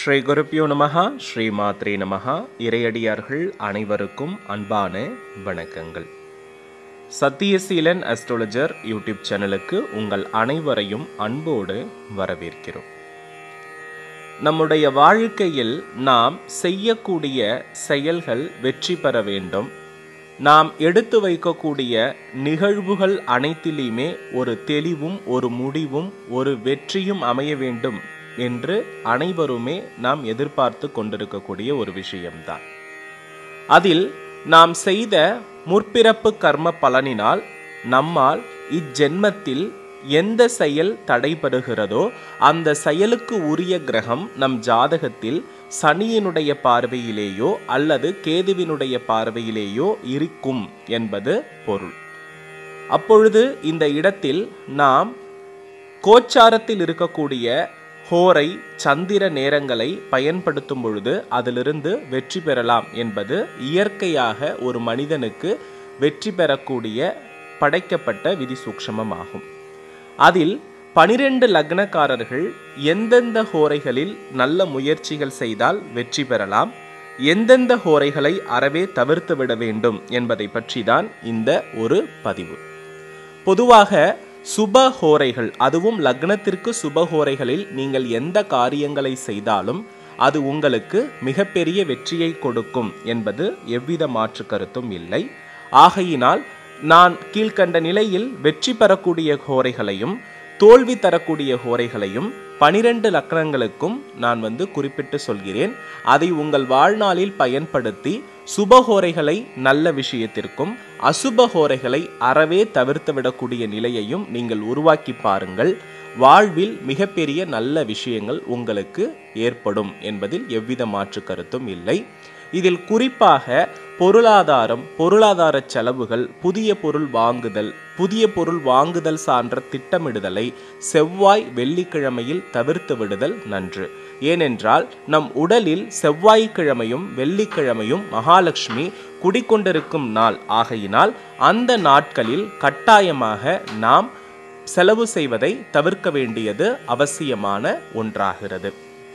ஸ்ரீ குருப்பியோ நமஹா ஸ்ரீ மாத்ரே நமஹா இறையடியார்கள் அனைவருக்கும் அன்பான வணக்கங்கள் சத்தியசீலன் அஸ்ட்ரோலஜர் யூடியூப் சேனலுக்கு உங்கள் அனைவரையும் அன்போடு வரவேற்கிறோம் நம்முடைய வாழ்க்கையில் நாம் செய்யக்கூடிய செயல்கள் வெற்றி பெற வேண்டும் நாம் எடுத்து வைக்கக்கூடிய நிகழ்வுகள் அனைத்திலுமே ஒரு தெளிவும் ஒரு முடிவும் ஒரு வெற்றியும் அமைய வேண்டும் என்று அனைவருமே நாம் எதிர்பார்த்து கொண்டிருக்கக்கூடிய ஒரு விஷயம்தான் அதில் நாம் செய்த முற்பிறப்பு கர்ம பலனினால் நம்மால் இஜென்மத்தில் எந்த செயல் தடைபடுகிறதோ அந்த செயலுக்கு உரிய கிரகம் நம் ஜாதகத்தில் சனியினுடைய பார்வையிலேயோ அல்லது கேதுவினுடைய பார்வையிலேயோ இருக்கும் என்பது பொருள் அப்பொழுது இந்த இடத்தில் நாம் கோச்சாரத்தில் இருக்கக்கூடிய ஹோரை சந்திர நேரங்களை பயன்படுத்தும் பொழுது அதிலிருந்து வெற்றி பெறலாம் என்பது இயற்கையாக ஒரு மனிதனுக்கு வெற்றி பெறக்கூடிய படைக்கப்பட்ட விதி சூக்ஷமமாகும் அதில் பனிரெண்டு லக்னக்காரர்கள் எந்தெந்த ஹோரைகளில் நல்ல முயற்சிகள் செய்தால் வெற்றி பெறலாம் எந்தெந்த ஹோரைகளை அறவே தவிர்த்து விட வேண்டும் என்பதை பற்றி தான் இந்த ஒரு பதிவு பொதுவாக சுப ஹோரைகள் அதுவும் லக்னத்திற்கு சுப ஹோரைகளில் நீங்கள் எந்த காரியங்களை செய்தாலும் அது உங்களுக்கு மிகப்பெரிய வெற்றியை கொடுக்கும் என்பது எவ்வித மாற்று கருத்தும் இல்லை ஆகையினால் நான் கீழ்கண்ட நிலையில் வெற்றி பெறக்கூடிய ஹோரைகளையும் தோல்வி தரக்கூடிய ஹோரைகளையும் பனிரெண்டு லக்கணங்களுக்கும் நான் வந்து குறிப்பிட்டு சொல்கிறேன் அதை உங்கள் வாழ்நாளில் பயன்படுத்தி சுபஹோரைகளை நல்ல விஷயத்திற்கும் அசுபஹோரைகளை அறவே தவிர்த்து விடக்கூடிய நிலையையும் நீங்கள் உருவாக்கி பாருங்கள் வாழ்வில் மிகப்பெரிய நல்ல விஷயங்கள் உங்களுக்கு ஏற்படும் என்பதில் எவ்வித மாற்று கருத்தும் இல்லை இதில் குறிப்பாக பொருளாதாரம் பொருளாதார செலவுகள் புதிய பொருள் வாங்குதல் புதிய பொருள் வாங்குதல் சான்ற திட்டமிடுதலை செவ்வாய் வெள்ளிக்கிழமையில் தவிர்த்து விடுதல் நன்று ஏனென்றால் நம் உடலில் செவ்வாய்க்கிழமையும் வெள்ளிக்கிழமையும் மகாலட்சுமி குடிக்கொண்டிருக்கும் நாள் ஆகையினால் அந்த நாட்களில் கட்டாயமாக நாம் செலவு செய்வதை தவிர்க்க வேண்டியது அவசியமான ஒன்றாகிறது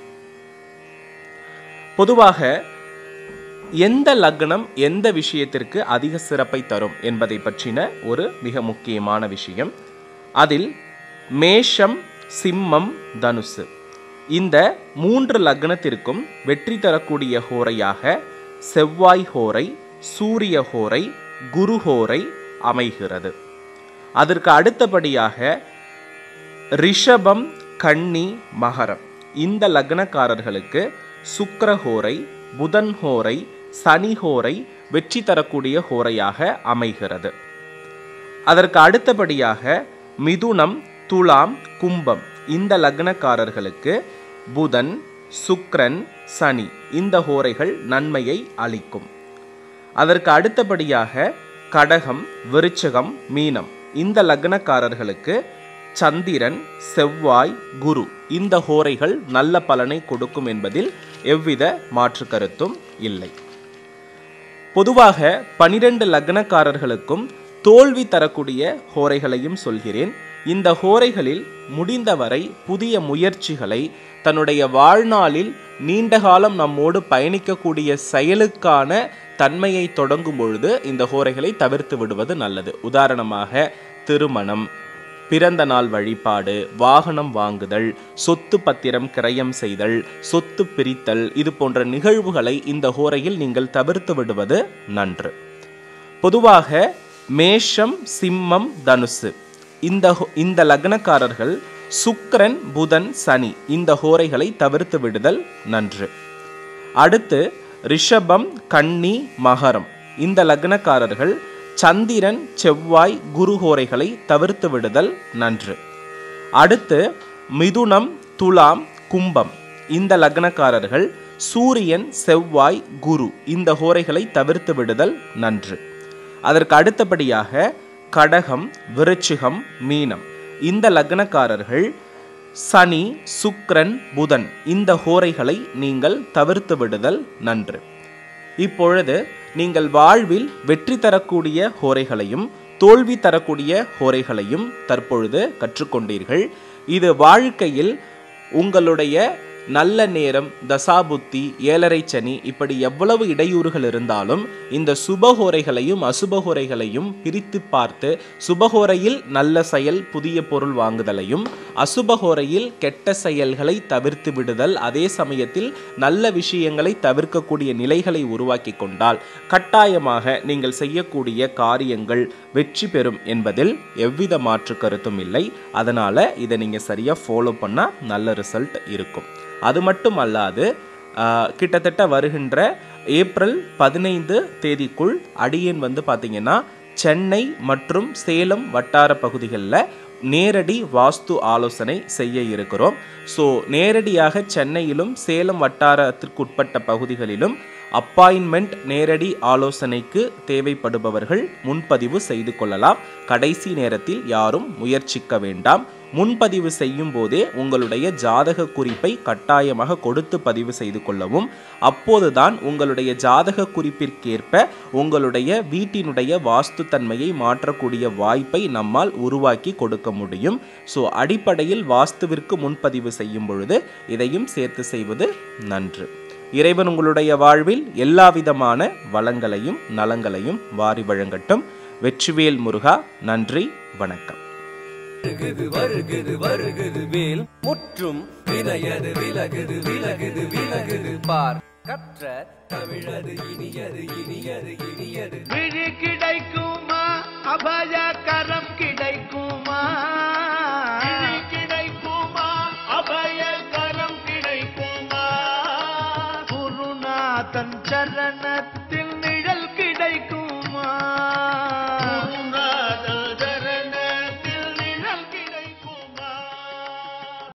பொதுவாக எந்த லக்னம் எந்த விஷயத்திற்கு அதிக சிறப்பை தரும் என்பதை பற்றின ஒரு மிக முக்கியமான விஷயம் அதில் மேஷம் சிம்மம் தனுசு இந்த மூன்று லக்னத்திற்கும் வெற்றி தரக்கூடிய ஹோரையாக செவ்வாய் ஹோரை சூரிய ஹோரை குரு ஹோரை அமைகிறது அதற்கு அடுத்தபடியாக ரிஷபம் கன்னி மகரம் இந்த லக்னக்காரர்களுக்கு சுக்கரஹோரை புதன் ஹோரை சனி ஹோரை வெற்றி தரக்கூடிய ஹோரையாக அமைகிறது அதற்கு அடுத்தபடியாக மிதுனம் துலாம் கும்பம் இந்த லக்னக்காரர்களுக்கு புதன் சுக்ரன் சனி இந்த ஹோரைகள் நன்மையை அளிக்கும் அதற்கு அடுத்தபடியாக கடகம் விருச்சகம் மீனம் இந்த லக்னக்காரர்களுக்கு சந்திரன் செவ்வாய் குரு இந்த ஹோரைகள் நல்ல பலனை கொடுக்கும் என்பதில் எவ்வித மாற்று கருத்தும் இல்லை பொதுவாக பனிரெண்டு லக்னக்காரர்களுக்கும் தோல்வி தரக்கூடிய ஹோரைகளையும் சொல்கிறேன் இந்த ஹோரைகளில் முடிந்தவரை புதிய முயற்சிகளை தன்னுடைய வாழ்நாளில் நீண்ட காலம் நம்மோடு பயணிக்கக்கூடிய செயலுக்கான தன்மையை தொடங்கும் பொழுது இந்த ஹோரைகளை தவிர்த்து விடுவது நல்லது உதாரணமாக திருமணம் பிறந்த நாள் வழிபாடு வாகனம் வாங்குதல் சொத்து பத்திரம் கிரயம் செய்தல் சொத்து பிரித்தல் இது போன்ற நிகழ்வுகளை இந்த ஹோரையில் நீங்கள் தவிர்த்து விடுவது நன்று பொதுவாக மேஷம் சிம்மம் தனுசு இந்த இந்த லக்னக்காரர்கள் சுக்கரன் புதன் சனி இந்த ஹோரைகளை தவிர்த்து விடுதல் நன்று அடுத்து ரிஷபம் கன்னி மகரம் இந்த லக்னக்காரர்கள் சந்திரன் செவ்வாய் குரு ஹோரைகளை தவிர்த்து விடுதல் நன்று அடுத்து மிதுனம் துலாம் கும்பம் இந்த லக்னக்காரர்கள் சூரியன் செவ்வாய் குரு இந்த ஹோரைகளை தவிர்த்து விடுதல் நன்று அதற்கு அடுத்தபடியாக கடகம் விருச்சிகம் மீனம் இந்த லக்னக்காரர்கள் சனி சுக்ரன் புதன் இந்த ஹோரைகளை நீங்கள் தவிர்த்து விடுதல் நன்று இப்பொழுது நீங்கள் வாழ்வில் வெற்றி தரக்கூடிய ஹோரைகளையும் தோல்வி தரக்கூடிய ஹோரைகளையும் தற்பொழுது கற்றுக்கொண்டீர்கள் இது வாழ்க்கையில் உங்களுடைய நல்ல நேரம் தசாபுத்தி ஏழரை சனி இப்படி எவ்வளவு இடையூறுகள் இருந்தாலும் இந்த சுபஹோரைகளையும் அசுபஹோரைகளையும் பிரித்து பார்த்து சுபஹோரையில் நல்ல செயல் புதிய பொருள் வாங்குதலையும் அசுபஹோரையில் கெட்ட செயல்களை தவிர்த்து விடுதல் அதே சமயத்தில் நல்ல விஷயங்களை தவிர்க்கக்கூடிய நிலைகளை உருவாக்கி கொண்டால் கட்டாயமாக நீங்கள் செய்யக்கூடிய காரியங்கள் வெற்றி பெறும் என்பதில் எவ்வித மாற்று கருத்தும் இல்லை அதனால இதை நீங்க சரியா ஃபாலோ பண்ணா நல்ல ரிசல்ட் இருக்கும் அது மட்டும் அல்லாது ஆஹ், கிட்டத்தட்ட வருகின்ற ஏப்ரல் பதினைந்து தேதிக்குள் அடியேன் வந்து பார்த்தீங்கன்னா சென்னை மற்றும் சேலம் வட்டார பகுதிகளில் நேரடி வாஸ்து ஆலோசனை செய்ய இருக்கிறோம் ஸோ நேரடியாக சென்னையிலும் சேலம் வட்டாரத்திற்குட்பட்ட பகுதிகளிலும் அப்பாயின்மெண்ட் நேரடி ஆலோசனைக்கு தேவைப்படுபவர்கள் முன்பதிவு செய்து கொள்ளலாம் கடைசி நேரத்தில் யாரும் முயற்சிக்க வேண்டாம் முன்பதிவு செய்யும் போதே உங்களுடைய ஜாதக குறிப்பை கட்டாயமாக கொடுத்து பதிவு செய்து கொள்ளவும் அப்போதுதான் உங்களுடைய ஜாதக குறிப்பிற்கேற்ப உங்களுடைய வீட்டினுடைய வாஸ்துத்தன்மையை மாற்றக்கூடிய வாய்ப்பை நம்மால் உருவாக்கி கொடுக்க முடியும் ஸோ அடிப்படையில் வாஸ்துவிற்கு முன்பதிவு செய்யும் பொழுது இதையும் சேர்த்து செய்வது நன்று இறைவன் உங்களுடைய வாழ்வில் எல்லா விதமான வளங்களையும் நலங்களையும் வாரி வழங்கட்டும் வெற்றிவேல் முருகா நன்றி வணக்கம் வருகுது வருகுது வருகுது வேல் முற்றும் வினையது விலகுது விலகுது விலகுது பார் கற்ற தமிழது இனியது இனியது இனியது விழி கிடைக்குமா அபய கரம் கிடைக்குமா விழி கிடைக்குமா அபய கரம் கிடைக்குமா குருநாதன் சரணத்தில்